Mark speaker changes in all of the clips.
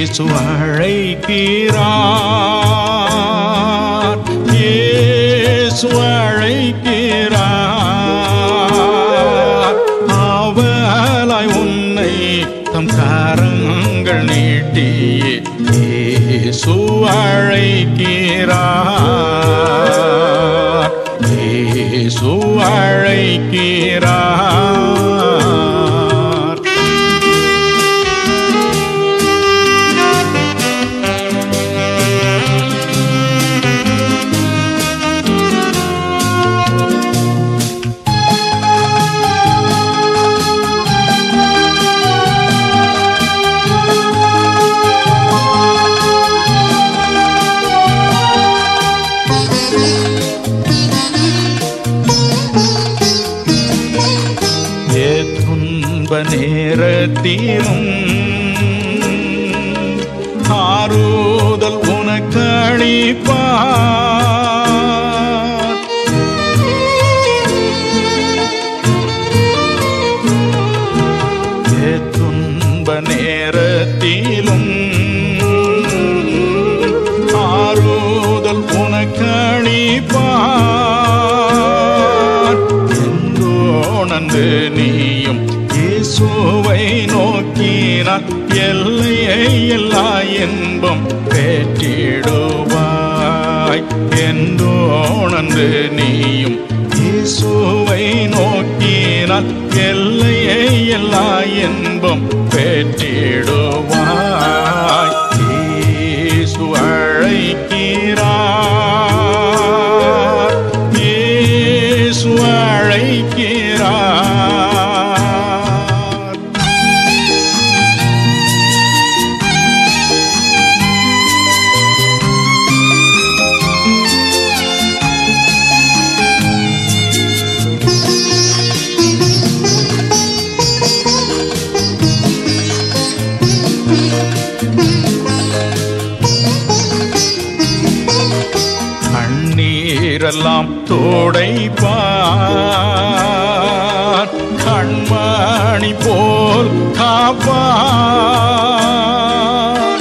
Speaker 1: இயேசு அழைக்கிறார் இயேசு அழைக்கிறார் அவலாய் உன்னை தம் கரங்கள் நீட்டியே இயேசு அழைக்கிறார் இயேசு அழைக்கிறார் ஏ துன்ப நேரத்திலும் ஆறுதல் உனக்களிப்பார் ஏ துன்ப நேரத்திலும் ஆறுதல் உனக்களிப்பார் எந்தோணந்து நீயும் இயேசுவை நோக்கினால் எல்லையை எல்லா இன்பம் பெற்றிடுவாய் எந்தோணந்து நீயும் இயேசுவை நோக்கினால் எல்லையை எல்லா இன்பம் பெற்றிடுவாய் இயேசு அழைக்கிறார் இயேசு அழைக்கிறார் கண்ணீரெல்லாம் தோடைப்பார் கண்மணி போல் காப்பார்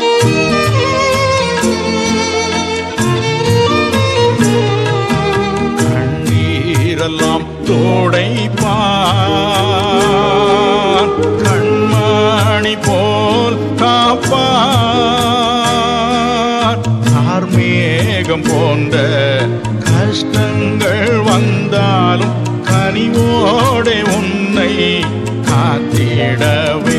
Speaker 1: கண்ணீரெல்லாம் தோடைப்பார் கண்மணி போல் காப்பார் கார்மேகம் போன்ற கஷ்டங்கள் வந்தாலும் கனிவோடே உன்னை காத்திடவே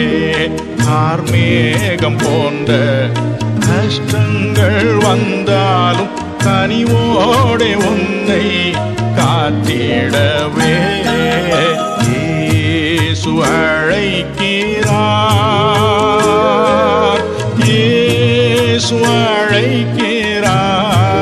Speaker 1: கார்மேகம் போன்ற கஷ்டங்கள் வந்தாலும் கனிவோடே உன்னை காத்திடவே இயேசு அழைக்கிறார் இயேசு அழைக்கிறார்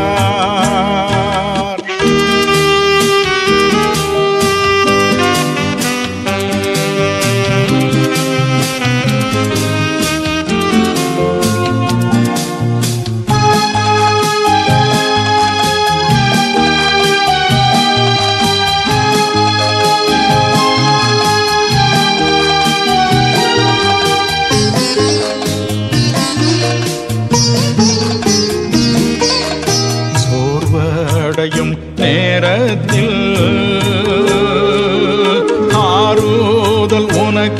Speaker 1: சோர்வடையும் நேரத்தில் ஆறுதல்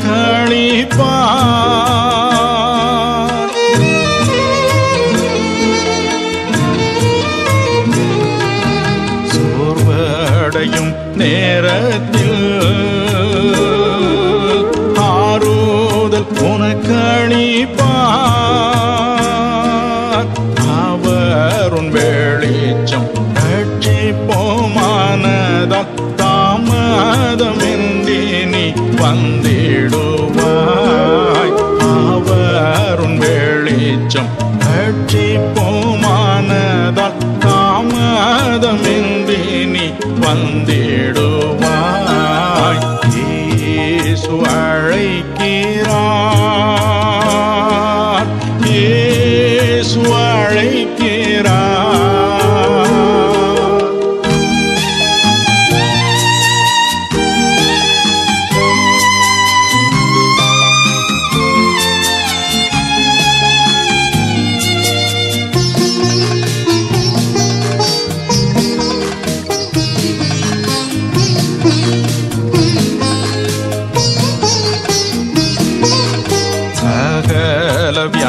Speaker 1: உனக்களிப்பார் சோர்வடையும் நேரத்தில் ஆறுதல் உனக்களிப்பார் அவருன் வெளிச்சம் ரட்சிப்போமானதால் தாமதமின்றி நீ வந்திடுவாய் அவருன் வெளிச்சம் ரட்சிப்போமானதால் தாமதமின்றி நீ வந்திடுவாய்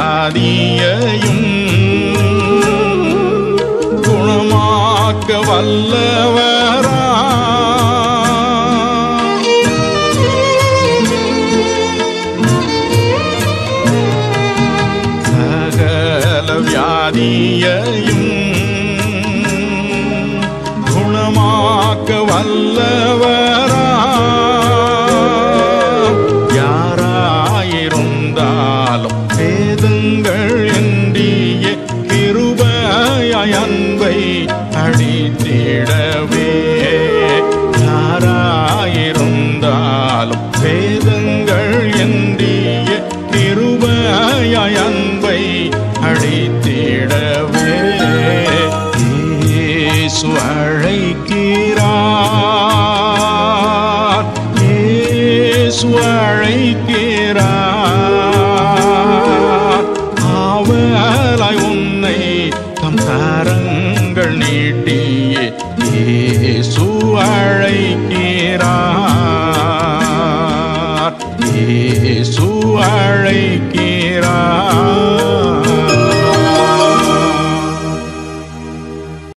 Speaker 1: வியாதியையும் குணமாக்க வல்லவரா சகல வியாதியையும் குணமாக்க வல்லவரா யாராயிருந்தாலும் வேதங்கள் என்றிய கிருபையாய் அன்பை அடித்திடவே யாராயிருந்தாலும் வேதங்கள் என்றிய கிருபையாய் அன்பை அடித்திடவே இயேசு அழைக்கிறார் இயேசு அழைக்கிறார் ஆவலாய் உன்னை தம் கரங்கள் நீட்டியே இயேசு அழைக்கிறார் இயேசு அழைக்கிறார்